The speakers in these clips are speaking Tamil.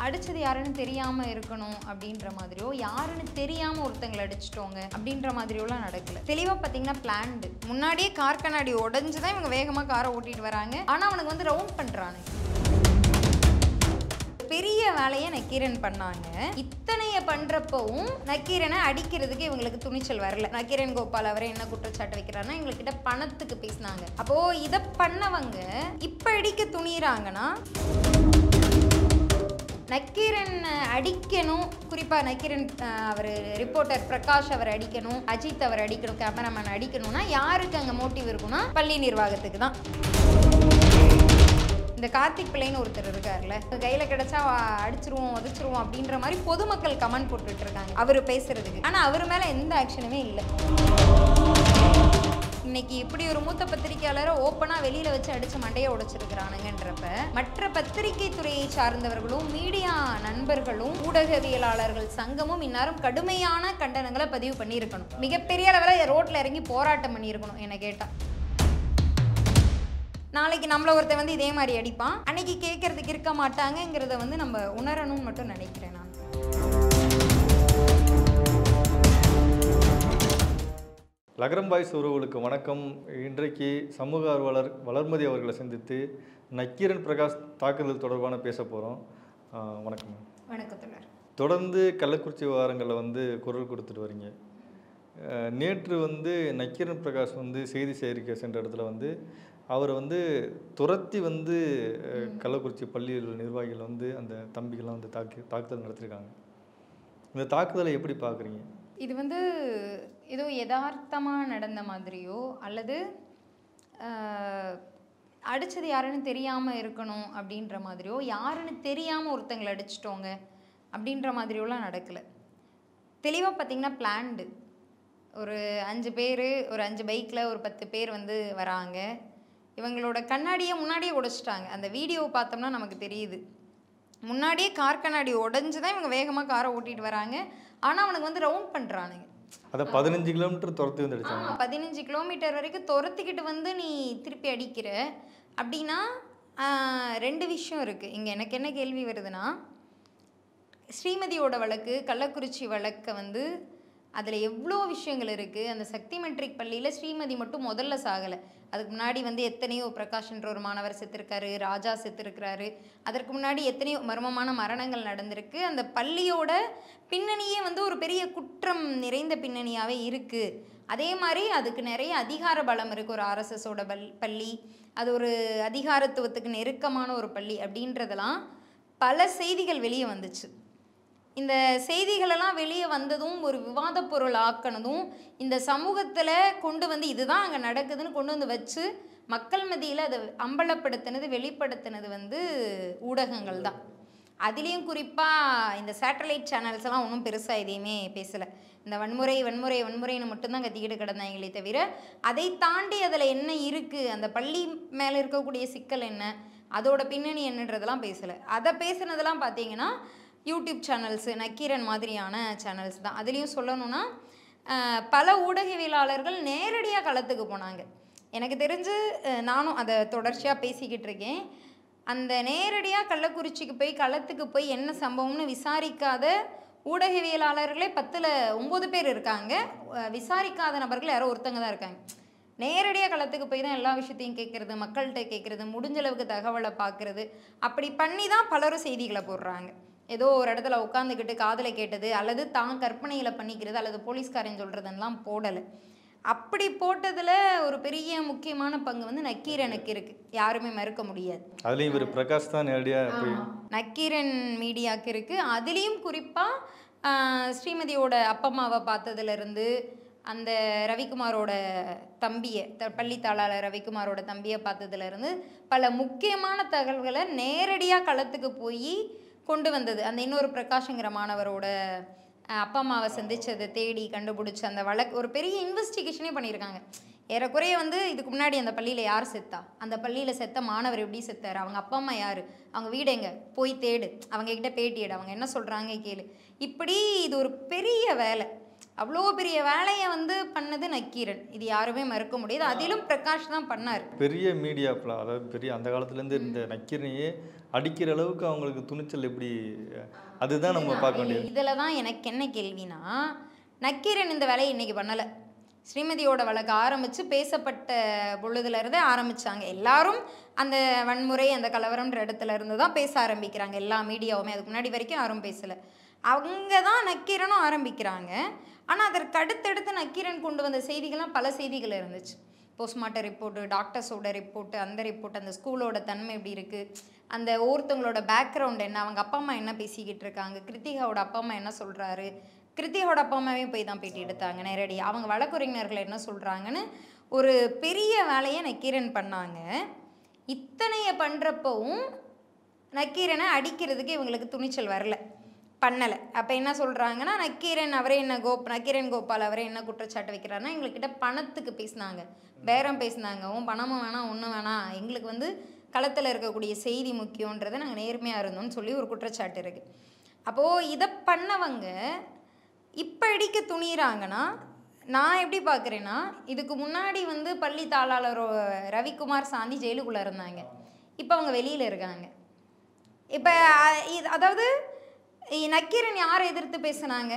அடிச்சது யாருன்னு தெரியாம இருக்கணும் அப்படின்ற மாதிரியோ யாருன்னு தெரியாம ஒருத்தங்களை அடிச்சிட்டோங்க அப்படின்ற மாதிரியோலாம் நடக்கல தெளிவா பாத்தீங்கன்னா பிளான்டு முன்னாடியே கார் கண்ணாடி உடஞ்சு தான் இவங்க வேகமா காரை ஓட்டிட்டு வராங்க ஆனா அவனுக்கு வந்து ரவுண்ட் பண்றானுங்க பெரிய வேலையை நக்கீரன் பண்ணாங்க இத்தனைய பண்றப்பவும் நக்கீரனை அடிக்கிறதுக்கு இவங்களுக்கு துணிச்சல் வரல நக்கீரன் கோபால் அவரை என்ன குற்றச்சாட்டு வைக்கிறாருன்னா எங்ககிட்ட பணத்துக்கு பேசினாங்க அப்போ இதை பண்ணவங்க இப்ப அடிக்க துணிறாங்கன்னா நக்கீரன் அடிக்கணும் குறிப்பா நக்கீரன் அவர் ரிப்போர்ட்டர் பிரகாஷ் அவர் அடிக்கணும் அஜித் அவர் அடிக்கணும் கேமராமேன் அடிக்கணும்னா யாருக்கு அங்க மோட்டிவ் இருக்கும்னா பள்ளி நிர்வாகத்துக்கு தான் இந்த கார்த்திக் பிள்ளைன்னு ஒருத்தர் இருக்கார்ல கையில கிடைச்சா வா- அடிச்சிருவோம் உதச்சிருவோம் அப்படின்ற மாதிரி பொதுமக்கள் கமெண்ட் போட்டுட்டு இருக்காங்க அவர் பேசுறதுக்கு ஆனா அவர் மேல எந்த ஆக்ஷனுமே இல்லை இன்னைக்கு இப்படி ஒரு மூத்த பத்திரிகையாளரை ஓப்பனா வெளியில வச்சு அடிச்சு மண்டையை உடைச்சிருக்கிறானுங்கன்றப்ப மற்ற பத்திரிகை துறையை சார்ந்தவர்களும் மீடியா நண்பர்களும் ஊடகவியலாளர்கள் சங்கமும் இந்நேரம் கடுமையான கண்டனங்களை பதிவு பண்ணியிருக்கணும் மிகப்பெரிய அளவில் ரோட்ல இறங்கி போராட்டம் பண்ணியிருக்கணும் என்ன கேட்டா நாளைக்கு நம்மள ஒருத்தன் வந்து இதே மாதிரி அடிப்பான் அன்னைக்கு கேட்கறதுக்கு இருக்க மாட்டாங்கங்கிறத வந்து நம்ம உணரணும்னு மட்டும் நினைக்கிறேன் நான் லகரம் பாய்ஸ் உறவுகளுக்கு வணக்கம் இன்றைக்கு சமூக ஆர்வலர் வளர்மதி அவர்களை சந்தித்து நக்கீரன் பிரகாஷ் தாக்குதல் தொடர்பான பேச போகிறோம் வணக்கம் மேம். வணக்கத்துலர் தொடர்ந்து கள்ளக்குறிச்சி விவகாரங்களில் வந்து குரல் கொடுத்துட்டு வரீங்க அஹ், நேற்று வந்து நக்கீரன் பிரகாஷ் வந்து செய்தி சேகரிக்க சென்ற இடத்துல வந்து அவரை வந்து துரத்தி வந்து அஹ், கள்ளக்குறிச்சி பள்ளியில் உள்ள நிர்வாகிகள் வந்து அந்த தம்பிகள்லாம் வந்து தாக்கி தாக்குதல் நடத்திருக்காங்க இந்த தாக்குதலை எப்படி பார்க்குறீங்க இது வந்து ஏதோ யதார்த்தமாக நடந்த மாதிரியோ அல்லது ஆஹ், அடிச்சது யாருன்னு தெரியாமல் இருக்கணும் அப்படின்ற மாதிரியோ யாருன்னு தெரியாமல் ஒருத்தங்களை அடிச்சிட்டோங்க அப்படின்ற மாதிரியோலாம் நடக்கலை தெளிவாக பார்த்தீங்கன்னா பிளான்டு ஒரு அஞ்சு பேர் ஒரு அஞ்சு பைக்கில் ஒரு பத்து பேர் வந்து வராங்க இவங்களோட கண்ணாடியை முன்னாடியே உடைச்சிட்டாங்க அந்த வீடியோ பார்த்தோம்னா நமக்கு தெரியுது முன்னாடியே கார் கண்ணாடி உடஞ்சி தான் இவங்க வேகமாக காரை ஓட்டிட்டு வராங்க ஆனால் அவனுக்கு வந்து ரவுண்ட் பண்ணுறானுங்க அதை பதினஞ்சு கிலோமீட்டர் துரத்தி வந்து அடிச்சாங்க பதினஞ்சு கிலோமீட்டர் வரைக்கும் துரத்திக்கிட்டு வந்து நீ திருப்பி அடிக்கிற அப்படின்னா ஆஹ், ரெண்டு விஷயம் இருக்குது இங்கே எனக்கு என்ன கேள்வி வருதுன்னா ஸ்ரீமதியோட வழக்கு கள்ளக்குறிச்சி வழக்கை வந்து அதில் எவ்வளோ விஷயங்கள் இருக்குது அந்த சக்தி மெட்ரிக் பள்ளியில் ஸ்ரீமதி மட்டும் முதல்ல சாகலை அதுக்கு முன்னாடி வந்து எத்தனையோ பிரகாஷ்ன்ற ஒரு மாணவர் செத்துருக்காரு ராஜா செத்துருக்கிறாரு அதற்கு முன்னாடி எத்தனையோ மர்மமான மரணங்கள் நடந்திருக்கு அந்த பள்ளியோட பின்னணியே வந்து ஒரு பெரிய குற்றம் நிறைந்த பின்னணியாகவே இருக்குது அதே மாதிரி அதுக்கு நிறைய அதிகார பலம் இருக்குது ஒரு ஆர்எஸ்எஸோட பல் பள்ளி அது ஒரு அதிகாரத்துவத்துக்கு நெருக்கமான ஒரு பள்ளி அப்படின்றதெல்லாம் பல செய்திகள் வெளியே வந்துச்சு இந்த செய்திகளெல்லாம் வெளியே வந்ததும் ஒரு விவாத பொருள் ஆக்கினதும் இந்த சமூகத்தில் கொண்டு வந்து இதுதான் அங்கே நடக்குதுன்னு கொண்டு வந்து வச்சு மக்கள் மத்தியில் அதை அம்பலப்படுத்தினது வெளிப்படுத்தினது வந்து ஊடகங்கள் தான் அதுலேயும் குறிப்பாக இந்த சேட்டலைட் சேனல்ஸ் எல்லாம் ஒன்றும் பெருசாக எதையுமே பேசலை இந்த வன்முறை வன்முறை வன்முறைன்னு மட்டும்தான் கத்திக்கிட்டு கிடந்தாங்களே தவிர அதை தாண்டி அதில் என்ன இருக்குது அந்த பள்ளி மேலே இருக்கக்கூடிய சிக்கல் என்ன அதோட பின்னணி என்னன்றதெல்லாம் பேசலை அதை பேசுனதெல்லாம் பார்த்தீங்கன்னா யூடியூப் சேனல்ஸு நக்கீரன் மாதிரியான சேனல்ஸ் தான் அதுலேயும் சொல்லணும்னா அஹ், பல ஊடகவியலாளர்கள் நேரடியாக களத்துக்கு போனாங்க எனக்கு தெரிஞ்சு அஹ், நானும் அதை தொடர்ச்சியாக பேசிக்கிட்டு இருக்கேன் அந்த நேரடியாக கள்ளக்குறிச்சிக்கு போய் களத்துக்கு போய் என்ன சம்பவம்னு விசாரிக்காத ஊடகவியலாளர்களே பத்தில் ஒம்பது பேர் இருக்காங்க அஹ், விசாரிக்காத நபர்கள் யாரோ ஒருத்தங்க தான் இருக்காங்க நேரடியாக களத்துக்கு போய் தான் எல்லா விஷயத்தையும் கேட்குறது மக்கள்கிட்ட கேட்குறது முடிஞ்ச அளவுக்கு தகவலை பார்க்குறது அப்படி பண்ணி தான் பலரும் செய்திகளை போடுறாங்க ஏதோ ஒரு இடத்துல உட்காந்துக்கிட்டு காதலை கேட்டது அல்லது தான் கற்பனையில் பண்ணிக்கிறது அல்லது போலீஸ்காரன் சொல்கிறதெல்லாம் போடலை அப்படி போட்டதில் ஒரு பெரிய முக்கியமான பங்கு வந்து நக்கீரனுக்கு இருக்குது யாருமே மறுக்க முடியாது அதுலேயும் இவர் பிரகாஷ் தான் நேரடியாக போய் நக்கீரன் மீடியாவுக்கு இருக்குது அதுலேயும் குறிப்பாக ஸ்ரீமதியோட அப்பா அம்மாவை பார்த்ததுலேருந்து அந்த ரவிக்குமாரோட தம்பியை த பள்ளி தாளாளர் ரவிக்குமாரோட தம்பியை பார்த்ததுலேருந்து பல முக்கியமான தகவல்களை நேரடியாக களத்துக்கு போய் கொண்டு வந்தது அந்த இன்னொரு பிரகாஷ்ங்கிற மாணவரோட அஹ், அப்பா அம்மாவை சந்திச்சதை தேடி கண்டுபிடிச்சி அந்த வழக்கு ஒரு பெரிய இன்வெஸ்டிகேஷனே பண்ணியிருக்காங்க ஏறக்குறைய வந்து இதுக்கு முன்னாடி அந்த பள்ளியில் யார் செத்தா அந்த பள்ளியில் செத்த மாணவர் எப்படி செத்தார் அவங்க அப்பா அம்மா யார் அவங்க வீடு எங்க போய் தேடு அவங்க கிட்ட பேட்டி எடு அவங்க என்ன சொல்கிறாங்க கேளு இப்படி இது ஒரு பெரிய வேலை அவ்வளோ பெரிய வேலையை வந்து பண்ணது நக்கீரன் இது யாருமே மறுக்க முடியாது அதிலும் பிரகாஷ் தான் பண்ணார் பெரிய மீடியாப்பில் அதாவது பெரிய அந்த காலத்துலேருந்து இந்த நக்கீரனையே அடிக்கிற அளவுக்கு அவங்களுக்கு துணிச்சல் எப்படி அதுதான் நம்ம பார்க்க வேண்டியது இதில் தான் எனக்கு என்ன கேள்வினா நக்கீரன் இந்த வேலையை இன்னைக்கு பண்ணலை ஸ்ரீமதியோட வழக்கு ஆரம்பித்து பேசப்பட்ட பொழுதுல இருந்தே ஆரம்பிச்சாங்க எல்லாரும் அந்த வன்முறை அந்த கலவரம்ன்ற இடத்துல இருந்து தான் பேச ஆரம்பிக்கிறாங்க எல்லா மீடியாவுமே அதுக்கு முன்னாடி வரைக்கும் யாரும் பேசலை அவங்க தான் நக்கீரனும் ஆரம்பிக்கிறாங்க ஆனால் அதற்கு அடுத்தடுத்து நக்கீரன் கொண்டு வந்த செய்திகள்லாம் பல செய்திகள் இருந்துச்சு போஸ்ட்மார்ட்டம் ரிப்போர்ட்டு டாக்டர்ஸோட ரிப்போர்ட்டு அந்த ரிப்போர்ட் அந்த ஸ்கூலோட தன்மை எப்படி இருக்குது அந்த ஒவ்வொருத்தவங்களோட பேக்ரவுண்ட் என்ன அவங்க அப்பா அம்மா என்ன பேசிக்கிட்டு இருக்காங்க கிருத்திகாவோட அப்பா அம்மா என்ன சொல்கிறாரு கிருத்திகாவோட அப்பா அம்மாவே போய் தான் பேட்டி எடுத்தாங்க நேரடி அவங்க வழக்குரைஞர்கள் என்ன சொல்கிறாங்கன்னு ஒரு பெரிய வேலையை நக்கீரன் பண்ணாங்க இத்தனைய பண்ணுறப்பவும் நக்கீரனை அடிக்கிறதுக்கு இவங்களுக்கு துணிச்சல் வரல பண்ணலை அப்போ என்ன சொல்கிறாங்கன்னா நக்கீரன் அவரே என்ன கோப் நக்கீரன் கோபால் அவரே என்ன குற்றச்சாட்டு வைக்கிறாருன்னா எங்கள்கிட்ட பணத்துக்கு பேசினாங்க பேரம் பேசினாங்க உன் பணமும் வேணாம் ஒன்றும் வேணாம் எங்களுக்கு வந்து களத்தில் இருக்கக்கூடிய செய்தி முக்கியன்றதை நாங்கள் நேர்மையாக இருந்தோம்னு சொல்லி ஒரு குற்றச்சாட்டு இருக்குது அப்போது இதை பண்ணவங்க இப்போ அடிக்க துணிகிறாங்கன்னா நான் எப்படி பார்க்குறேன்னா இதுக்கு முன்னாடி வந்து பள்ளி தாளாளர் ரவிக்குமார் சாந்தி ஜெயிலுக்குள்ளே இருந்தாங்க இப்போ அவங்க வெளியில் இருக்காங்க இப்போ இது அதாவது இ- நக்கீரன் யாரை எதிர்த்து பேசுனாங்க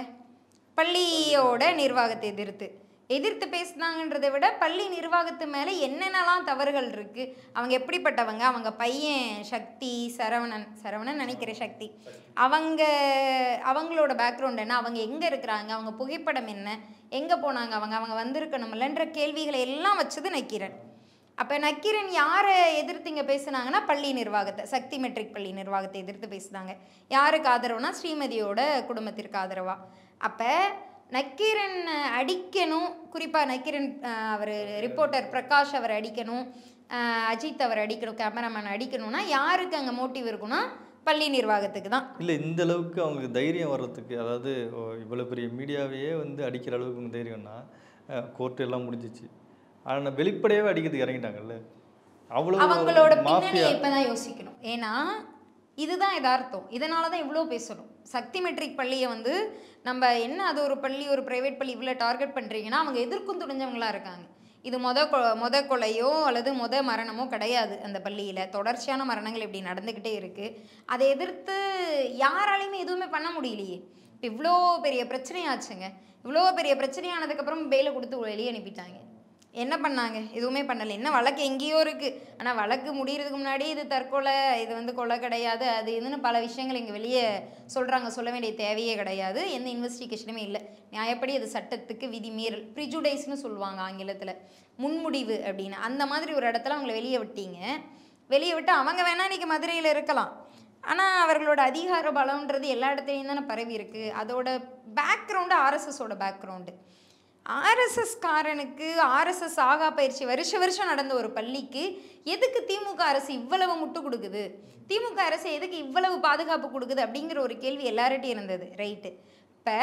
பள்ளியோட நிர்வாகத்தை எதிர்த்து எதிர்த்து பேசுனாங்கன்றதை விட பள்ளி நிர்வாகத்து மேலே என்னென்னலாம் தவறுகள் இருக்குது அவங்க எப்படிப்பட்டவங்க அவங்க பையன் சக்தி சரவணன் சரவணன் நினைக்கிற சக்தி அவங்க அவங்களோட பேக்ரவுண்ட் என்ன அவங்க எங்கே இருக்கிறாங்க அவங்க புகைப்படம் என்ன எங்கே போனாங்க அவங்க அவங்க வந்திருக்கணும்லன்ற கேள்விகளை எல்லாம் வச்சது நக்கீரன் அப்போ நக்கீரன் யாரை எதிர்த்து இங்கே பேசுனாங்கன்னா பள்ளி நிர்வாகத்தை சக்தி மெட்ரிக் பள்ளி நிர்வாகத்தை எதிர்த்து பேசுனாங்க யாருக்கு ஆதரவுனா ஸ்ரீமதியோட குடும்பத்திற்கு ஆதரவா அப்போ நக்கீரன் அடிக்கணும் குறிப்பாக நக்கீரன் அவர் ரிப்போர்ட்டர் பிரகாஷ் அவர் அடிக்கணும் அஹ், அஜித் அவர் அடிக்கணும் கேமராமேன் அடிக்கணும்னா யாருக்கு அங்கே மோட்டிவ் இருக்குன்னா பள்ளி நிர்வாகத்துக்கு தான் இல்லை இந்த அளவுக்கு அவங்களுக்கு தைரியம் வர்றதுக்கு அதாவது ஓ, இவ்வளோ பெரிய மீடியாவையே வந்து அடிக்கிற அளவுக்கு உங்களுக்கு தைரியம்னா கோர்ட் எல்லாம் முடிஞ்சிச்சு ஆனால் வெளிப்படையாகவே அடிக்கிறதுக்கு இறங்கிட்டாங்கல்ல அவ்வளோ அவங்களோட பின்னணியை மாஃபியா இப்பதான் யோசிக்கணும் ஏன்னா இதுதான் யதார்த்தம் இதனால தான் இவ்வளோ பேசணும் சக்தி மெட்ரிக் பள்ளியை வந்து நம்ம என்ன அது ஒரு பள்ளி ஒரு பிரைவேட் பள்ளி இவ்வளோ டார்கெட் பண்ணுறீங்கன்னா அவங்க எதிர்க்கும் துணிஞ்சவங்களா இருக்காங்க இது மொத கொ மொத கொலையோ அல்லது மொத மரணமோ கிடையாது அந்த பள்ளியில் தொடர்ச்சியான மரணங்கள் இப்படி நடந்துக்கிட்டே இருக்குது அதை எதிர்த்து யாராலையுமே எதுவுமே பண்ண முடியலையே இப்போ இவ்வளோ பெரிய பிரச்சனையாச்சுங்க இவ்வளோ பெரிய பிரச்சனையானதுக்கப்புறம் பெயிலை கொடுத்து வெளியே அனுப்பிட்டாங்க என்ன பண்ணாங்க எதுவுமே பண்ணலை என்ன வழக்கு எங்கேயோ இருக்குது ஆனால் வழக்கு முடியறதுக்கு முன்னாடி இது தற்கொலை இது வந்து கொலை கிடையாது அது இதுன்னு பல விஷயங்கள் இங்கே வெளியே சொல்கிறாங்க சொல்ல வேண்டிய தேவையே கிடையாது எந்த இன்வெஸ்டிகேஷனுமே இல்லை நியாயப்படி அது சட்டத்துக்கு விதிமீறல் ப்ரிஜுடைஸ்னு சொல்லுவாங்க ஆங்கிலத்தில் முன்முடிவு அப்படின்னு அந்த மாதிரி ஒரு இடத்துல அவங்கள வெளியே விட்டீங்க வெளியே விட்டு அவங்க வேணா இன்னைக்கு மதுரையில் இருக்கலாம் ஆனால் அவர்களோட அதிகார பலம்ன்றது எல்லா இடத்துலையும் தானே பரவி இருக்கு அதோட பேக்ரவுண்டு ஆர்எஸ்எஸோட பேக்ரவுண்டு ஆர்எஸ்எஸ் காரனுக்கு ஆர்எஸ்எஸ் ஆகா பயிற்சி வருஷ வருஷம் நடந்த ஒரு பள்ளிக்கு எதுக்கு திமுக அரசு இவ்வளவு முட்டு கொடுக்குது திமுக அரசு எதுக்கு இவ்வளவு பாதுகாப்பு கொடுக்குது அப்படிங்கிற ஒரு கேள்வி எல்லார்ட்டையும் இருந்தது ரைட்டு இப்போ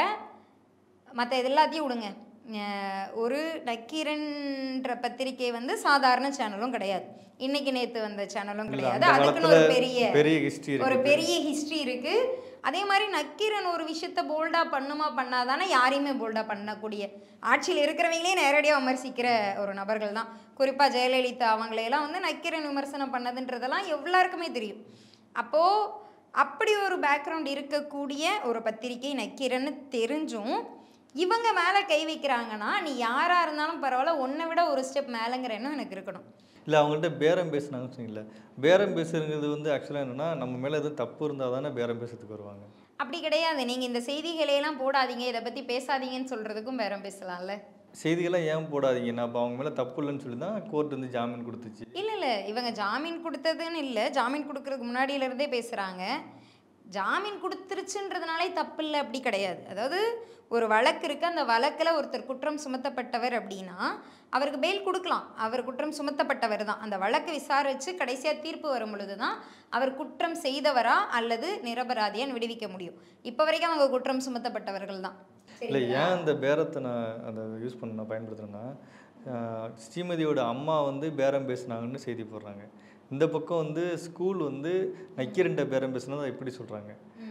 மற்ற இது எல்லாத்தையும் விடுங்க அஹ் ஒரு நக்கீரன்ற பத்திரிகை வந்து சாதாரண சேனலும் கிடையாது இன்னைக்கு நேத்து வந்த சேனலும் இல்ல, கிடையாது அந்த அதுக்குன்னு ஒரு காலத்துல பெரிய பெரிய ஹிஸ்ட்ரி ஒரு இருக்கு பெரிய ஹிஸ்ட்ரி இருக்கு அதே மாதிரி நக்கீரன் ஒரு விஷயத்த போல்டா பண்ணுமா பண்ணாதானே யாரையுமே போல்டா பண்ணக்கூடிய ஆட்சியில் இருக்கிறவங்களே நேரடியாக விமர்சிக்கிற ஒரு நபர்கள் தான் குறிப்பாக ஜெயலலிதா அவங்களையெல்லாம் வந்து நக்கீரன் விமர்சனம் பண்ணதுன்றதெல்லாம் எல்லாருக்குமே தெரியும் அப்போது அப்படி ஒரு பேக்ரவுண்ட் இருக்கக்கூடிய ஒரு பத்திரிகை நக்கீரன்னு தெரிஞ்சும் இவங்க மேலே கை வைக்கிறாங்கன்னா நீ யாராக இருந்தாலும் பரவாயில்ல உன்னை விட ஒரு ஸ்டெப் மேலேங்கிற எண்ணம் எனக்கு இருக்கணும் இல்லை அவங்கள்ட்ட பேரம் பேசுனாங்கன்னு சொன்னீங்கல்ல பேரம் பேசுறது வந்து ஆக்சுவலாக என்னன்னா நம்ம மேலே எதுவும் தப்பு இருந்தால் தானே பேரம் பேசுறதுக்கு வருவாங்க அப்படி கிடையாது நீங்கள் இந்த செய்திகளையெல்லாம் போடாதீங்க இதை பற்றி பேசாதீங்கன்னு சொல்கிறதுக்கும் பேரம் பேசலாம்ல செய்திகள்லாம் ஏன் போடாதீங்கன்னா அப்போ அவங்க மேலே தப்பு இல்லைன்னு சொல்லி தான் கோர்ட் வந்து ஜாமீன் கொடுத்துச்சு இல்லை இல்லை இவங்க ஜாமீன் கொடுத்ததுன்னு இல்லை ஜாமீன் கொடுக்கறதுக்கு முன்னாடியில இருந்தே பேசுகிறாங்க ஜாமீன் கொடுத்துருச்சுன்றதுனாலே தப்பு இல்லை அப்படி கிடையாது அதாவது ஒரு வழக்கு இருக்குது அந்த வழக்கில் ஒருத்தர் குற்றம் சுமத்தப்பட்டவர் அப்படின்னா அவருக்கு பெயில் கொடுக்கலாம் அவர் குற்றம் சுமத்தப்பட்டவர் தான் அந்த வழக்கு விசாரித்து கடைசியாக தீர்ப்பு வரும் பொழுது தான் அவர் குற்றம் செய்தவரா அல்லது நிரபராதியான்னு விடுவிக்க முடியும் இப்போ வரைக்கும் அவங்க குற்றம் சுமத்தப்பட்டவர்கள் தான் இல்லை ஏன் அந்த பேரத்தை நான் அந்த யூஸ் பண்ண நான் பயன்படுத்துகிறேன்னா ஆஹ், ஸ்ரீமதியோட அம்மா வந்து பேரம் பேசுனாங்கன்னு செய்தி போடுறாங்க இந்த பக்கம் வந்து ஸ்கூல் வந்து நக்கீரன்ட்ட பேரம் பேசுனதை எப்படி சொல்கிறாங்க ம்.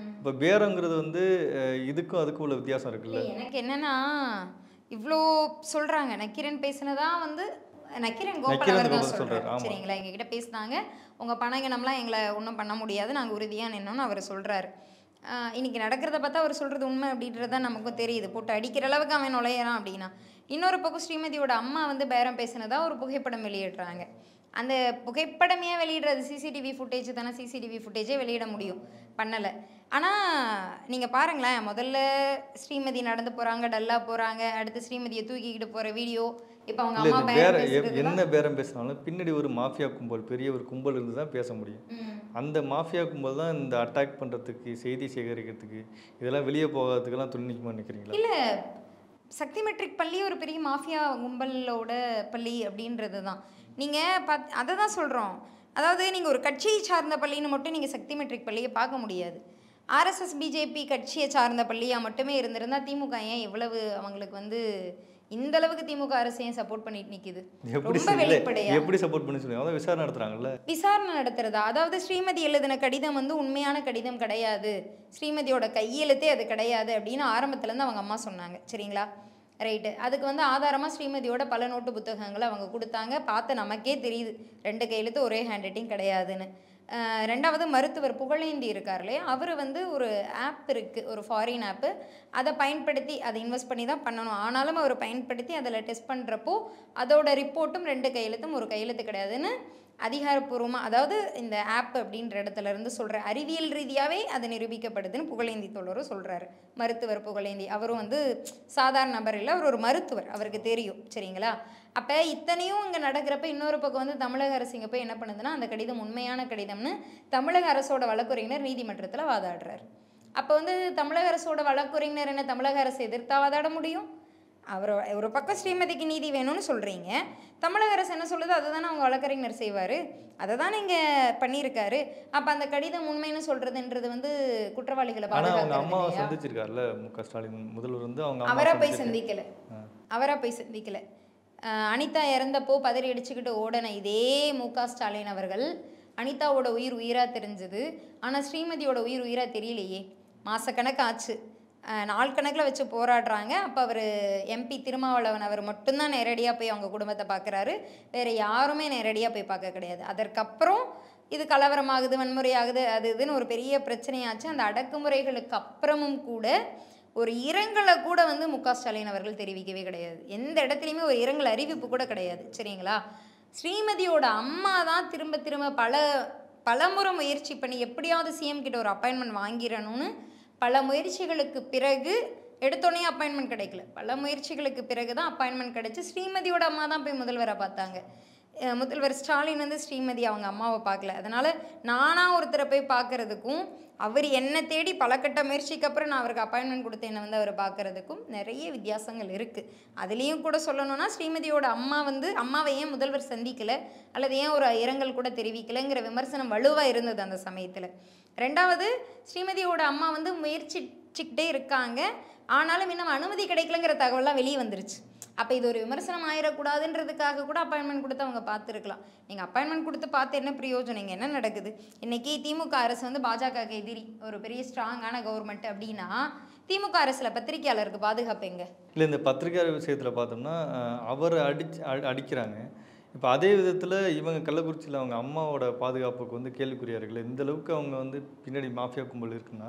இப்போ பேரங்கிறது வந்து அஹ், இதுக்கும் அதுக்கும் உள்ள வித்தியாசம் இல்லை இருக்குல்ல எனக்கு என்னன்னா இவ்வளோ சொல்றாங்க நக்கீரன் பேசினதா வந்து நக்கீரன் கோபால் நக்கீரன் அவர் தான் கோபால் சொல்றாரு சொல்றாரு, ஆமா. சரிங்களா எங்ககிட்ட பேசினாங்க உங்க பணங்கணம்லாம் எங்களை ஒன்றும் பண்ண முடியாது நாங்கள் உறுதியாக நின்னோன்னு அவர் சொல்றாரு ஆஹ் இன்னைக்கு நடக்கிறத பார்த்தா அவர் சொல்றது உண்மை அப்படின்றது தான் நமக்கும் தெரியுது போட்டு அடிக்கிற அளவுக்கு அவன் நுழையிறான் அப்படின்னா இன்னொரு பக்கம் ஸ்ரீமதியோட அம்மா வந்து பேரம் பேசினதா ஒரு புகைப்படம் வெளியிடுறாங்க அந்த புகைப்படமே வெளியிடுறது சிசிடிவி ஃபுட்டேஜ் தானே சிசிடிவி ஃபுட்டேஜே வெளியிட முடியும் பண்ணலை ஆனால் நீங்கள் பாருங்களேன் முதல்ல ஸ்ரீமதி நடந்து போகிறாங்க டல்லாக போகிறாங்க அடுத்து ஸ்ரீமதியை தூக்கிக்கிட்டு போகிற வீடியோ இப்போ அவங்க இல்லை அம்மா இது பேர பேரம் எ- பேசுறது என்ன பேரம் பேசினாலும் பின்னாடி ஒரு மாஃபியா கும்பல் பெரிய ஒரு கும்பல் இருந்து தான் பேச முடியும் ம். அந்த மாஃபியா கும்பல் தான் இந்த அட்டாக் பண்ணுறதுக்கு செய்தி சேகரிக்கிறதுக்கு இதெல்லாம் வெளியே போகாததுக்கெல்லாம் துணி நிற்குமா நினைக்கிறீங்களா இல்லை சக்தி மெட்ரிக் பள்ளி ஒரு பெரிய மாஃபியா கும்பலோட பள்ளி அப்படின்றது தான் நீங்கள் பத் அதை தான் சொல்கிறோம் அதாவது நீங்கள் ஒரு கட்சியை சார்ந்த பள்ளின்னு மட்டும் நீங்கள் சக்தி மெட்ரிக் பள்ளியை பார்க்க முடியாது ஆர்எஸ்எஸ் பிஜேபி கட்சியை சார்ந்த பள்ளியாக மட்டுமே இருந்திருந்தா திமுக ஏன் இவ்வளவு அவங்களுக்கு வந்து இந்த அளவுக்கு திமுக அரசு ஏன் சப்போர்ட் பண்ணிட்டு நிக்குது எப்படி ரொம்ப ச- இல்ல, வெளிப்படையா எப்படி சப்போர்ட் பண்ணி சொல்லுங்க அதான் விசாரணை நடத்துறாங்கல்ல விசாரணை நடத்துறதா அதாவது ஸ்ரீமதி எழுதின கடிதம் வந்து உண்மையான கடிதம் கிடையாது ஸ்ரீமதியோட கையெழுத்தே அது கிடையாது அப்படின்னு ஆரம்பத்துலேருந்து அவங்க அம்மா சொன்னாங்க சரிங்களா ரைட்டு அதுக்கு வந்து ஆதாரமாக ஸ்ரீமதியோட பல நோட்டு புத்தகங்களை அவங்க கொடுத்தாங்க பார்த்து நமக்கே தெரியுது ரெண்டு கையெழுத்து ஒரே ஹேண்ட் ரைட்டிங் கிடையாதுன்னு அஹ் ரெண்டாவது மருத்துவர் புகழேந்தி இருக்கார் இல்லையா அவர் வந்து ஒரு ஆப் இருக்குது ஒரு ஃபாரின் ஆப்பு அதை பயன்படுத்தி அதை இன்வெஸ்ட் பண்ணி தான் பண்ணணும் ஆனாலும் அவர் பயன்படுத்தி அதில் டெஸ்ட் பண்ணுறப்போ அதோட ரிப்போர்ட்டும் ரெண்டு கையெழுத்தும் ஒரு கையெழுத்து கிடையாதுன்னு அதிகாரப்பூர்வமாக அதாவது இந்த ஆப் அப்படின்ற இடத்துல இருந்து சொல்கிற அறிவியல் ரீதியாகவே அது நிரூபிக்கப்படுதுன்னு புகழேந்தி தோழரும் சொல்கிறாரு மருத்துவர் புகழேந்தி அவரும் வந்து சாதாரண நபர் இல்லை அவர் ஒரு மருத்துவர் அவருக்கு தெரியும் சரிங்களா அப்போ இத்தனையும் இங்கே நடக்கிறப்ப இன்னொரு பக்கம் வந்து தமிழக அரசு இங்கே போய் என்ன பண்ணுதுன்னா அந்த கடிதம் உண்மையான கடிதம்னு தமிழக அரசோட வழக்குரையினர் நீதிமன்றத்தில் வாதாடுறாரு அப்போ வந்து தமிழக அரசோட வழக்குரையினர் என்ன தமிழக அரசு எதிர்த்தா வாதாட முடியும் அவர் ஒரு பக்கம் ஸ்ரீமதிக்கு நீதி வேணும்னு சொல்கிறீங்க தமிழக அரசு என்ன சொல்லுதோ அதை தானே அவங்க வழக்கறிஞர் செய்வார் அதை தான் நீங்கள் பண்ணியிருக்காரு அப்போ அந்த கடிதம் உண்மைன்னு சொல்கிறதுன்றது வந்து குற்றவாளிகளை ஆனா அவங்க பாதுகாக்கிறது அம்மாவை இல்லையா? சந்திச்சிருக்காருல்ல மு க ஸ்டாலின் முதல்வர் வந்து அவங்க அம்மா அவரை போய் சந்திச்சிருக்காரு. சந்திக்கல ஆ. அவரை போய் சந்திக்கல அஹ் அனிதா இறந்தப்போ பதறி அடிச்சுக்கிட்டு ஓடின இதே மு க ஸ்டாலின் அவர்கள் அனிதாவோட உயிர் உயிராக தெரிஞ்சது ஆனால் ஸ்ரீமதியோட உயிர் உயிராக தெரியலையே மாசக்கணக்கு ஆச்சு அஹ் நாள் கணக்கில் வச்சு போராடுறாங்க அப்போ அவர் எம்பி திருமாவளவன் அவர் மட்டும்தான் நேரடியாக போய் அவங்க குடும்பத்தை பார்க்குறாரு வேறு யாருமே நேரடியாக போய் பார்க்க கிடையாது அதற்கப்புறம் இது கலவரமாகுது வன்முறையாகுது அது இதுன்னு ஒரு பெரிய பிரச்சனையாச்சு அந்த அடக்குமுறைகளுக்கு அப்புறமும் கூட ஒரு இரங்கலை கூட வந்து மு க ஸ்டாலின் அவர்கள் தெரிவிக்கவே கிடையாது எந்த இடத்துலையுமே ஒரு இரங்கல் அறிவிப்பு கூட கிடையாது சரிங்களா ஸ்ரீமதியோட அம்மா தான் திரும்ப திரும்ப பல பலமுறை முயற்சி பண்ணி எப்படியாவது சிஎம் கிட்ட ஒரு அப்பாயின்மெண்ட் வாங்கிடணும்னு பல முயற்சிகளுக்கு பிறகு எடுத்தோடனே அப்பாயின்மெண்ட் கிடைக்கல பல முயற்சிகளுக்கு பிறகு தான் அப்பாயின்மெண்ட் கிடைச்சு ஸ்ரீமதியோட அம்மா தான் போய் முதல்வரை பார்த்தாங்க அஹ் முதல்வர் ஸ்டாலின் வந்து ஸ்ரீமதி அவங்க அம்மாவை பார்க்கல அதனால் நானாக ஒருத்தரை போய் பார்க்கறதுக்கும் அவர் என்னை தேடி பல கட்ட முயற்சிக்கு அப்புறம் நான் அவருக்கு அப்பாயின்மெண்ட் கொடுத்து என்னை வந்து அவர் பார்க்கறதுக்கும் நிறைய வித்தியாசங்கள் இருக்குது அதுலேயும் கூட சொல்லணும்னா ஸ்ரீமதியோட அம்மா வந்து அம்மாவை ஏன் முதல்வர் சந்திக்கலை அல்லது ஏன் ஒரு இரங்கல் கூட தெரிவிக்கலைங்கிற விமர்சனம் வலுவாக இருந்தது அந்த சமயத்தில் ரெண்டாவது ஸ்ரீமதியோட அம்மா வந்து முயற்சிச்சுக்கிட்டே இருக்காங்க ஆனாலும் இன்னும் அனுமதி கிடைக்கலங்கிற தகவல்லாம் வெளியே வந்துருச்சு அப்போ இது ஒரு விமர்சனம் ஆயிடக்கூடாதுன்றதுக்காக கூட அப்பாயின்மெண்ட் கொடுத்து அவங்க பார்த்துருக்கலாம் நீங்கள் அப்பாயின்மெண்ட் கொடுத்து பார்த்து என்ன பிரயோஜனம் இங்கே என்ன நடக்குது இன்னைக்கு திமுக அரசு வந்து பாஜகவுக்கு எதிரி ஒரு பெரிய ஸ்ட்ராங்கான கவர்மெண்ட் அப்படின்னா திமுக அரசில் பத்திரிக்கையாளருக்கு பாதுகாப்பு எங்க இல்லை இந்த பத்திரிகையாளர் விஷயத்தில் பார்த்தோம்னா அஹ், அவரை அடிச்சு அ- அடிக்கிறாங்க இப்போ அதே விதத்தில் இவங்க கள்ளக்குறிச்சியில் அவங்க அம்மாவோட பாதுகாப்புக்கு வந்து கேள்விக்குறியா இருக்குல்ல இந்த அளவுக்கு அவங்க வந்து பின்னாடி மாஃபியா கும்பல் இருக்குன்னா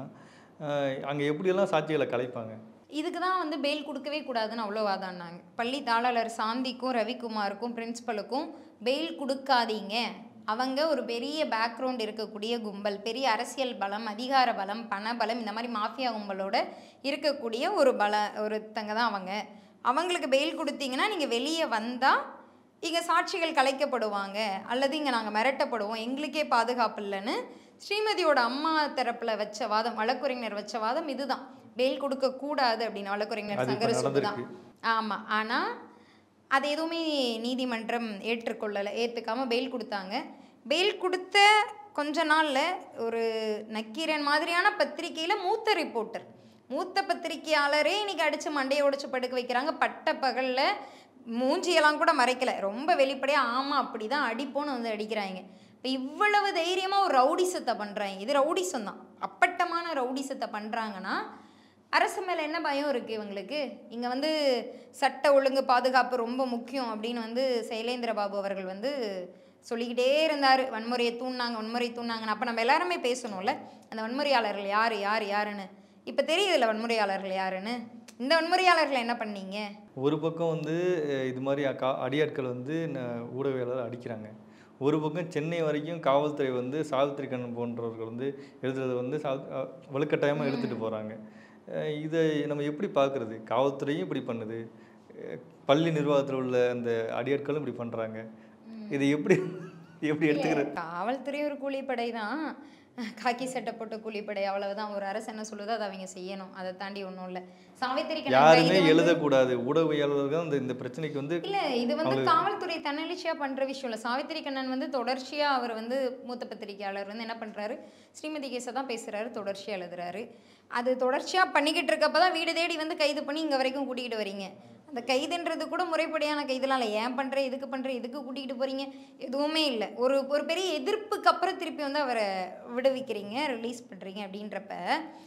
அங்கே எப்படியெல்லாம் சாட்சிகளை கலைப்பாங்க இதுக்கு தான் வந்து பெயில் கொடுக்கவே கூடாதுன்னு அவ்வளோ வாதாடினாங்க பள்ளி தாளாளர் சாந்திக்கும் ரவிக்குமாருக்கும் பிரின்சிபலுக்கும் பெயில் கொடுக்காதீங்க அவங்க ஒரு பெரிய பேக்ரவுண்ட் இருக்கக்கூடிய கும்பல் பெரிய அரசியல் பலம் அதிகார பலம் பண பலம் இந்த மாதிரி மாஃபியா கும்பலோட இருக்கக்கூடிய ஒரு பல ஒருத்தங்க தான் அவங்க அவங்களுக்கு பெயில் கொடுத்தீங்கன்னா நீங்கள் வெளியே வந்தால் இங்கே சாட்சிகள் கலைக்கப்படுவாங்க அல்லது இங்கே நாங்கள் மிரட்டப்படுவோம் எங்களுக்கே பாதுகாப்பு இல்லைன்னு ஸ்ரீமதியோட அம்மா தரப்பில் வச்ச வாதம் வழக்குரைஞர் வச்ச வாதம் இதுதான் பெயில் கொடுக்க கூடாது அப்படின்னு வழக்குரைஞர் அது இப்ப சங்கர தான் நடந்திருக்கு. ஆமாம் ஆனால் அது எதுவுமே நீதிமன்றம் ஏற்றுக்கொள்ளலை ஏற்றுக்காம பெயில் கொடுத்தாங்க பெயில் கொடுத்த கொஞ்ச நாளில் ஒரு நக்கீரன் மாதிரியான பத்திரிக்கையில் மூத்த ரிப்போர்ட்டர் மூத்த பத்திரிக்கையாளரே இன்னைக்கு அடித்து மண்டையை உடைச்சு படுக்க வைக்கிறாங்க பட்ட பகலில் மூஞ்சியெல்லாம் கூட மறைக்கல ரொம்ப வெளிப்படையாக ஆமாம் அப்படி தான் அடிப்போன்னு வந்து அடிக்கிறாங்க இப்போ இவ்வளவு தைரியமாக ஒரு ரவுடிசத்தை பண்ணுறாங்க இது ரவுடிசம் தான் அப்பட்டமான ரவுடிசத்தை பண்ணுறாங்கன்னா அரசு மேலே என்ன பயம் இருக்குது இவங்களுக்கு இங்கே வந்து சட்ட ஒழுங்கு பாதுகாப்பு ரொம்ப முக்கியம் அப்படின்னு வந்து சைலேந்திர பாபு அவர்கள் வந்து சொல்லிக்கிட்டே இருந்தார் வன்முறையை தூண்டாங்க வன்முறை தூண்டாங்கன்னு அப்போ நம்ம எல்லாருமே பேசணும்ல அந்த வன்முறையாளர்கள் யார் யார் யாருன்னு இப்போ தெரியுதுல்ல வன்முறையாளர்கள் யாருன்னு இந்த வன்முறையாளர்களை என்ன பண்ணீங்க ஒரு பக்கம் வந்து அஹ், இது மாதிரி கா அடியாட்கள் வந்து ந- ஊடகவியலாளர் அடிக்கிறாங்க ஒரு பக்கம் சென்னை வரைக்கும் காவல்துறை வந்து சாவித்திரி கண்ணன் போன்றவர்கள் வந்து எழுதுறதை வந்து சா வலுக்கட்டாயமாக எடுத்துகிட்டு போகிறாங்க இதை நம்ம எப்படி பார்க்குறது காவல்துறையும் இப்படி பண்ணுது அஹ், பள்ளி நிர்வாகத்தில் உள்ள அந்த அடியாட்களும் இப்படி பண்ணுறாங்க இதை எப்படி எப்படி எடுத்துக்கிறது காவல்துறை ஒரு கூலிப்படை தான் காக்கி சட்டை போட்ட கூலிப்படை அவ்வளவுதான் ஒரு அரசு என்ன சொல்லுதோ அதை அவங்க செய்யணும் அதை தாண்டி ஒன்றும் இல்லை சாவித்திரி கண்ணன் யாருமே கைது வந்து- எழுதக்கூடாது ஊடகவியலாளர்கள் அந்த இந்த பிரச்சனைக்கு வந்து இல்ல இது வந்து காவல்துறை தன்னெழுச்சியா பண்ற விஷயம் இல்ல சாவித்திரி கண்ணன் வந்து தொடர்ச்சியா அவர் வந்து மூத்த பத்திரிகையாளர் வந்து என்ன பண்றாரு ஸ்ரீமதி கேஸை தான் பேசுறாரு தொடர்ச்சியா எழுதுறாரு அது தொடர்ச்சியா பண்ணிக்கிட்டு இருக்கப்ப தான் வீடு தேடி வந்து கைது பண்ணி இங்க வரைக்கும் கூட்டிகிட்டு வரீங்க அந்த கைதுன்றது கூட முறைப்படியான கைதுலாம் இல்லை ஏன் பண்ற இதுக்கு பண்ற இதுக்கு கூட்டிகிட்டு போறீங்க எதுவுமே இல்லை ஒரு ஒரு பெரிய எதிர்ப்புக்கு அப்புறம் திருப்பி வந்து அவரை விடுவிக்கிறீங்க ரிலீஸ் பண்றீங்க அப்படின்றப்ப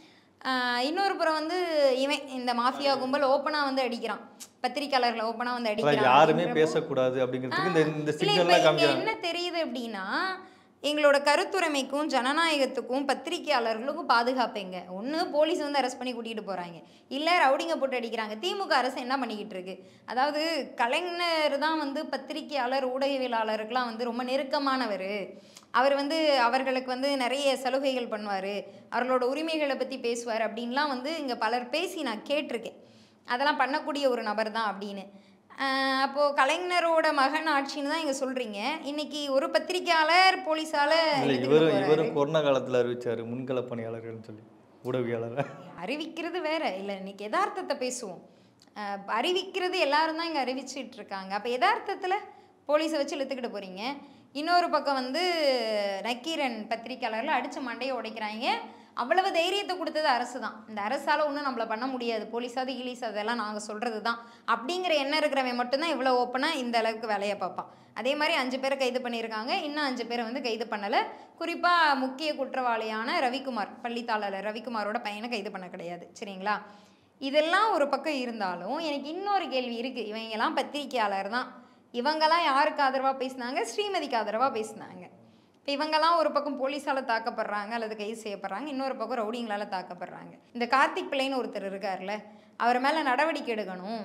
ஆஹ் இன்னொரு புறம் வந்து இவன் இந்த மாஃபியா கும்பல் ஓப்பனா வந்து அடிக்கிறான் பத்திரிக்கையாளர்களை ஓப்பனா வந்து அதான் அடிக்கிறான் யாருமே அப்படின்றப்போ- பேசக்கூடாது அப்படிங்கிறதுக்கு இந்த இந்த இல்ல, இப்ப சிக்னல்லாம் இங்க காமிக்கிறாங்க என்ன தெரியுது அப்படின்னா எங்களோட கருத்துரிமைக்கும் ஜனநாயகத்துக்கும் பத்திரிக்கையாளர்களுக்கும் பாதுகாப்பு எங்க ஒன்று போலீஸ் வந்து அரெஸ்ட் பண்ணி கூட்டிகிட்டு போகிறாங்க இல்லை ரவுடிங்க போட்டு அடிக்கிறாங்க திமுக அரசு என்ன பண்ணிக்கிட்டு இருக்கு அதாவது கலைஞர் தான் வந்து பத்திரிக்கையாளர் ஊடகவியலாளருக்கெல்லாம் வந்து ரொம்ப நெருக்கமானவர் அவர் வந்து அவர்களுக்கு வந்து நிறைய சலுகைகள் பண்ணுவார் அவர்களோட உரிமைகளை பற்றி பேசுவார் அப்படின்லாம் வந்து இங்கே பலர் பேசி நான் கேட்டிருக்கேன் அதெல்லாம் பண்ணக்கூடிய ஒரு நபர் தான் அப்படின்னு ஆஹ் அப்போ கலைஞரோட மகன் ஆட்சின்னு தான் இங்க சொல்றீங்க இன்னைக்கு ஒரு பத்திரிக்கையாளர் போலீஸால இல்லை இழுத்துக்கிட்டு இவரும் போறாரு. இவரும் கொரோனா காலத்தில் அறிவிச்சார் முன்கள பணியாளர்கள்னு சொல்லி ஊடகவியலாளர் அறிவிக்கிறது வேற இல்ல இன்னைக்கு யதார்த்தத்தை பேசுவோம் ஆஹ் அறிவிக்கிறது எல்லாரும் தான் இங்க அறிவிச்சிட்டு இருக்காங்க அப்ப யதார்த்தத்துல போலீஸை வச்சு இழுத்துக்கிட்டு போறீங்க இன்னொரு பக்கம் வந்து நக்கீரன் பத்திரிக்கையாளர்ல அடிச்சு மண்டையை உடைக்கிறாங்க அவ்வளவு தைரியத்தை கொடுத்தது அரசு தான் இந்த அரசால ஒன்றும் நம்மள பண்ண முடியாது போலீஸாவது ஈலீஸ் அதெல்லாம் நாங்கள் சொல்றது தான் அப்படிங்கிற எண்ணம் இருக்கிறவன் மட்டும்தான் இவ்வளோ ஓப்பனாக இந்த அளவுக்கு வேலையை பார்ப்பான் அதே மாதிரி அஞ்சு பேரை கைது பண்ணியிருக்காங்க இன்னும் அஞ்சு பேரை வந்து கைது பண்ணலை குறிப்பாக முக்கிய குற்றவாளியான ரவிக்குமார் பள்ளித்தாளர் ரவிக்குமாரோட பையனை கைது பண்ண கிடையாது சரிங்களா இதெல்லாம் ஒரு பக்கம் இருந்தாலும் எனக்கு இன்னொரு கேள்வி இருக்குது இவங்கெல்லாம் பத்திரிக்கையாளர் தான் இவங்கெல்லாம் யாருக்கு ஆதரவாக பேசினாங்க ஸ்ரீமதிக்கு ஆதரவாக பேசினாங்க இப்போ இவங்கெல்லாம் ஒரு பக்கம் போலீஸால் தாக்கப்படுறாங்க அல்லது கைது செய்யப்படுறாங்க இன்னொரு பக்கம் ரவுடிங்களால் தாக்கப்படுறாங்க இந்த கார்த்திக் பிள்ளைன்னு ஒருத்தர் இருக்கார்ல அவர் மேலே நடவடிக்கை எடுக்கணும்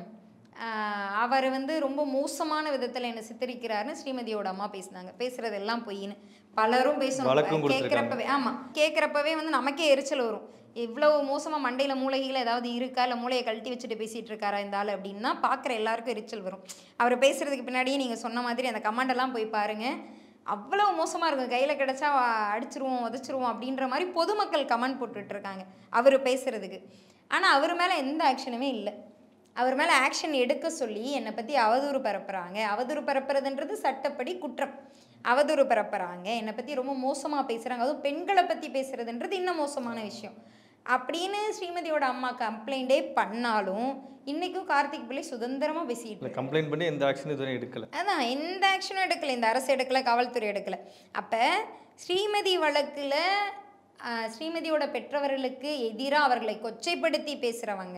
ஆஹ் அவர் வந்து ரொம்ப மோசமான விதத்தில் என்னை சித்தரிக்கிறாருன்னு ஸ்ரீமதியோட அம்மா பேசினாங்க பேசுறது எல்லாம் பொய்ன்னு பலரும் வழக்கும் பேசணும் கொடுத்திருக்காங்க. கேட்குறப்பவே ஆமாம் கேட்குறப்பவே வந்து நமக்கே எரிச்சல் வரும் இவ்வளவு மோசமாக மண்டையில் மூளைகள் ஏதாவது இருக்கா இல்லை மூளையை கழட்டி வச்சுட்டு பேசிகிட்டு இருக்காரா இந்த ஆள் அப்படின்னா பார்க்குற எல்லாருக்கும் எரிச்சல் வரும் அவர் பேசுறதுக்கு பின்னாடியே நீங்கள் சொன்ன மாதிரி அந்த கமெண்டெல்லாம் போய் பாருங்க அவ்வளோ மோசமாக இருக்கும் கையில் கிடச்சா அடிச்சிருவோம் உதச்சிருவோம் அப்படின்ற மாதிரி பொதுமக்கள் கமெண்ட் போட்டுட்டு இருக்காங்க அவர் பேசுறதுக்கு ஆனால் அவர் மேலே எந்த ஆக்ஷனுமே இல்லை அவர் மேலே ஆக்ஷன் எடுக்க சொல்லி என்னை பற்றி அவதூறு பரப்புகிறாங்க அவதூறு பரப்புறதுன்றது சட்டப்படி குற்றம் அவதூறு பரப்புகிறாங்க என்னை பற்றி ரொம்ப மோசமாக பேசுகிறாங்க அதுவும் பெண்களை பற்றி பேசுறதுன்றது இன்னும் மோசமான விஷயம் அப்படின்னு ஸ்ரீமதியோட அம்மா கம்ப்ளைண்டே பண்ணாலும் இன்றைக்கும் கார்த்திக் பிள்ளை சுதந்திரமாக பேசிக்கிட்டு இல்லை கம்ப்ளைண்ட் பண்ணி எந்த ஆக்ஷனும் இதுவரை எடுக்கல அதான் எந்த ஆக்ஷனும் எடுக்கல இந்த அரசு எடுக்கல காவல்துறை எடுக்கல அப்போ ஸ்ரீமதி வழக்கில் ஸ்ரீமதியோட பெற்றவர்களுக்கு எதிராக அவர்களை கொச்சைப்படுத்தி பேசுகிறவங்க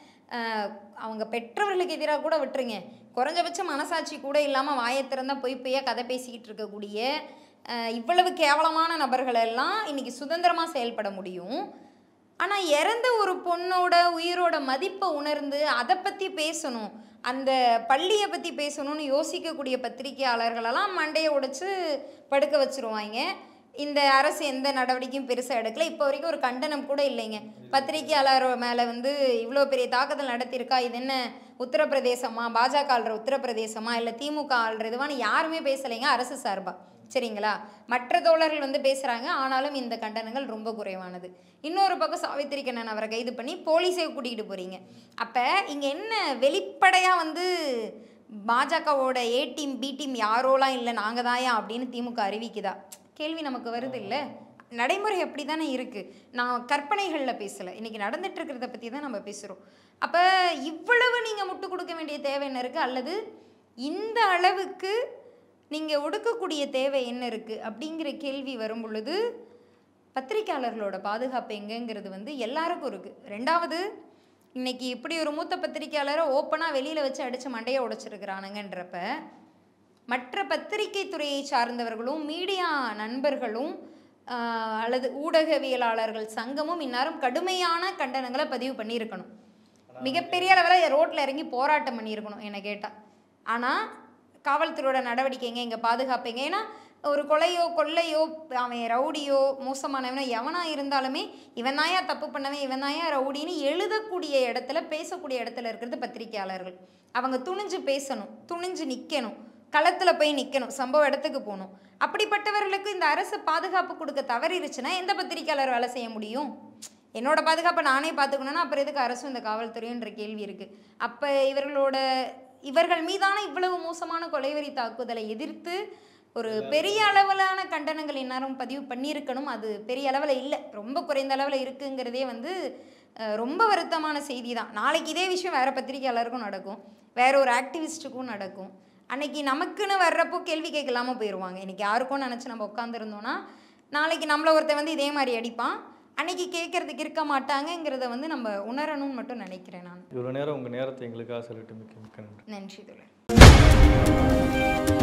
அவங்க பெற்றவர்களுக்கு எதிராக கூட விட்டுருங்க குறைஞ்சபட்ச மனசாட்சி கூட இல்லாமல் வாயை திறந்தா பொய் பொய்யா கதை பேசிக்கிட்டு இருக்கக்கூடிய அஹ், இவ்வளவு கேவலமான நபர்கள் எல்லாம் இன்னைக்கு சுதந்திரமாக செயல்பட முடியும் ஆனால் இறந்த ஒரு பொண்ணோட உயிரோட மதிப்பை உணர்ந்து அதை பற்றி பேசணும் அந்த பள்ளியை பற்றி பேசணும்னு யோசிக்கக்கூடிய பத்திரிகையாளர்களெல்லாம் மண்டையை உடைச்சு படுக்க வச்சிருவாங்க இந்த அரசு எந்த நடவடிக்கையும் பெருசாக எடுக்கல இப்போ வரைக்கும் ஒரு கண்டனம் கூட இல்லைங்க பத்திரிகையாளர் மேலே வந்து இவ்வளோ பெரிய தாக்குதல் நடத்தியிருக்கா இது என்ன உத்தரப்பிரதேசமா பாஜக ஆள்ற உத்தரப்பிரதேசமா இல்லை திமுக ஆள்ற இதுவான்னு யாருமே பேசலைங்க அரசு சார்பா சரிங்களா மற்ற தோழர்கள் வந்து பேசுகிறாங்க ஆனாலும் இந்த கண்டனங்கள் ரொம்ப குறைவானது இன்னொரு பக்கம் சாவித்திரி கண்ணன் அவரை கைது பண்ணி போலீஸே கூட்டிகிட்டு போகிறீங்க அப்போ இங்கே என்ன வெளிப்படையாக வந்து பாஜகவோட ஏ டீம் பி டீம் யாரோலாம் இல்லை நாங்கள் தாயா அப்படின்னு திமுக அறிவிக்குதா கேள்வி நமக்கு வருது இல்லை நடைமுறை அப்படி தானே இருக்குது நான் கற்பனைகளில் பேசலை இன்றைக்கி நடந்துட்டு இருக்கிறத பற்றி தான் நம்ம பேசுகிறோம் அப்போ இவ்வளவு நீங்கள் முட்டு கொடுக்க வேண்டிய தேவை என்ன இருக்குது அல்லது இந்த அளவுக்கு நீங்கள் ஒடுக்கக்கூடிய தேவை என்ன இருக்குது அப்படிங்கிற கேள்வி வரும் பொழுது பத்திரிக்கையாளர்களோட பாதுகாப்பு எங்கங்கிறது வந்து எல்லாருக்கும் இருக்குது ரெண்டாவது இன்னைக்கு இப்படி ஒரு மூத்த பத்திரிக்கையாளரை ஓப்பனாக வெளியில் வச்சு அடித்து மண்டையை உடைச்சிருக்கிறானுங்கன்றப்ப மற்ற பத்திரிகை துறையை சார்ந்தவர்களும் மீடியா நண்பர்களும் ஆஹ், அல்லது ஊடகவியலாளர்கள் சங்கமும் இந்நேரம் கடுமையான கண்டனங்களை பதிவு பண்ணியிருக்கணும் மிகப்பெரிய அளவில் ரோட்டில் இறங்கி போராட்டம் பண்ணியிருக்கணும் என்னை கேட்டால் ஆனால் காவல்துறையோட நடவடிக்கைங்க இங்கே பாதுகாப்புங்க ஏன்னா ஒரு கொலையோ கொள்ளையோ அவன் ரவுடியோ மோசமானவனோ எவனா இருந்தாலுமே இவன் தாயா தப்பு பண்ணவன் இவன் தாயா ரவுடின்னு எழுதக்கூடிய இடத்துல பேசக்கூடிய இடத்துல இருக்கிறது பத்திரிக்கையாளர்கள் அவங்க துணிஞ்சு பேசணும் துணிஞ்சு நிற்கணும் களத்தில் போய் நிற்கணும் சம்பவ இடத்துக்கு போகணும் அப்படிப்பட்டவர்களுக்கு இந்த அரசு பாதுகாப்பு கொடுக்க தவறிருச்சுன்னா எந்த பத்திரிக்கையாளர் வேலை செய்ய முடியும் என்னோட பாதுகாப்பை நானே பார்த்துக்கணும்னா அப்புறம் எதுக்கு அரசும் இந்த காவல்துறையுன்ற கேள்வி இருக்குது அப்போ இவர்களோட இவர்கள் மீதான இவ்வளவு மோசமான கொலைவெறி தாக்குதலை எதிர்த்து ஒரு பெரிய அளவிலான கண்டனங்கள் இந்நேரம் பதிவு பண்ணியிருக்கணும் அது பெரிய அளவில் இல்லை ரொம்ப குறைந்த அளவில் இருக்குங்கிறதே வந்து அஹ், ரொம்ப வருத்தமான செய்தி தான் நாளைக்கு இதே விஷயம் வேறு பத்திரிக்கையாளருக்கும் நடக்கும் வேற ஒரு ஆக்டிவிஸ்ட்டுக்கும் நடக்கும் அன்னைக்கு நமக்குன்னு வர்றப்போ கேள்வி கேட்கலாம போயிடுவாங்க இன்னைக்கு யாருக்கும் நினச்சி நம்ம உட்காந்துருந்தோன்னா நாளைக்கு நம்மள ஒருத்தன் வந்து இதே மாதிரி அடிப்பான் அன்னைக்கு கேட்கறதுக்கு இருக்க மாட்டாங்கங்கிறத வந்து நம்ம உணரணும்னு மட்டும் நினைக்கிறேன் நான் இவ்வளோ நேரம் உங்கள் நேரத்தை எங்களுக்காக சொல்லிட்டு மிக்க மிக்க நன்றி நன்றி தோழர்